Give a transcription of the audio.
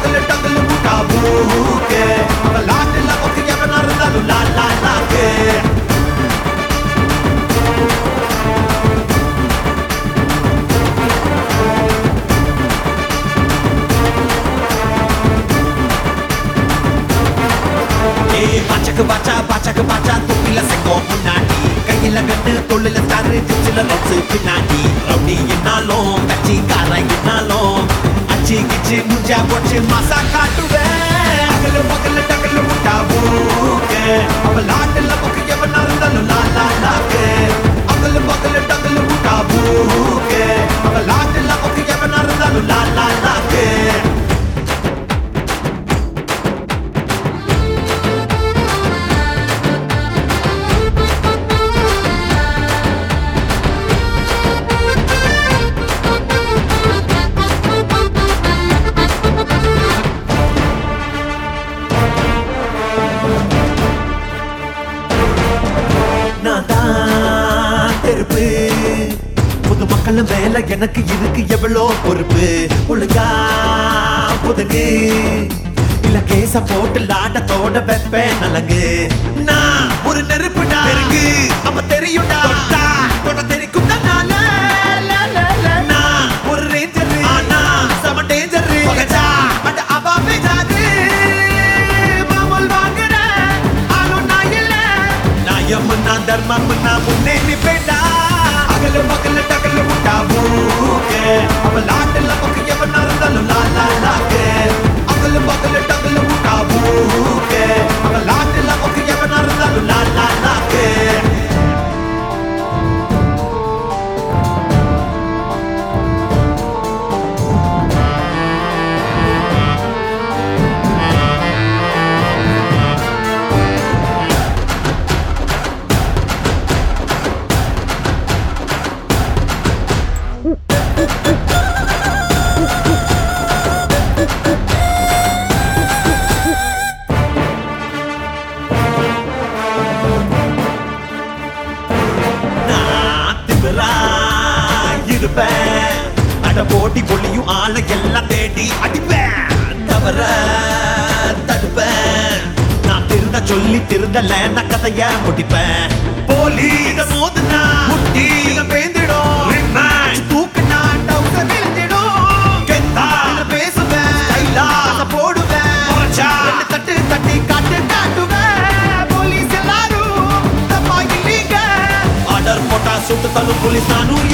பகல டகல முட்டா பூக்கே அவ லாட்டுல ஒக்கு எவனா இருந்தாலும் லா லா லாக்கே ஏய் பாச்சக்கு பாச்சா பாச்சக்கு பாச்சா தொப்பில செங்கோம் முன்னாடி கையில கட்டு தொழில ஸ்டாரு ஜிப்சில லோட்ஸ் பின்னாடி ரவுடி என்னாலும் கட்சி கார என்னாலும் அச்சி கிச்சி முஞ்சா போச்சு மாசா காட்டுவேன் அகல பகல டகல முட்டா பூக்கே அவ லாட்டுல பக்கு எவனா இருந்தாலும் லா லா லாக்கே அகல பகல டகல முட்டா பூக்கே அவ லாட்டுல பக்கு எவனா இருந்தாலும் லா லா லாக்கே நான் தான் தெருப்பு புது மக்கள் மேல எனக்கு இருக்கு எவ்வளோ பொறுப்பு ஒழுங்கா புதுங்கு இல்ல கேச போட்டு லாட்டத்தோட வைப்பேன் நலங்கு நான் ஒரு நெருப்புடா இருக்கு அப்ப தெரியும்டா தொட்டா தொட தெரிக்கும் நான் ஒரு ரேஞ்சர் ஆனா செம டேஞ்சர் பகச்சா அட அவா பேஜாது மாமல் வாங்குற ஆளும் நான் இல்ல நியாயம் நான் தர்மம் நான் முன்னே நிப்பேண்டா அகல பகல டகல முட்டா மூக்கே அவ லாட்டுல பக்கு எவனா இருந்தாலும் லா லா லாக்கே அகல பகல டகல முட்டா மூக்கே அவ லாட்டுல பக்கு எவனா இருந்தாலும் லா லா லாக்கே நான் திமிரா இருப்பேன் அட போட்டி கொள்ளியும் ஆளை எல்லாம் தேடி அடிப்பேன் தவற தடுப்பேன் நான் திருந்த சொல்லி திருந்தல நான் கதைய முடிப்பேன் போலி இத மோதுனா முட்டி இத பேந்திடும் ரிமாண்ட் தூக்குனா டவுசர் விழுந்திடும் கெத்தா இத பேசுவேன் ஸ்டைலா அத போடுவேன் ரெண்டு தட்டு தட்டி காட்டு காட்டுவேன் போலீஸ் எல்லாரும் தப்பா இல்லீங்க ஆர்டர் போட்டா சுட்டு தள்ளும் போலீஸ் நானும்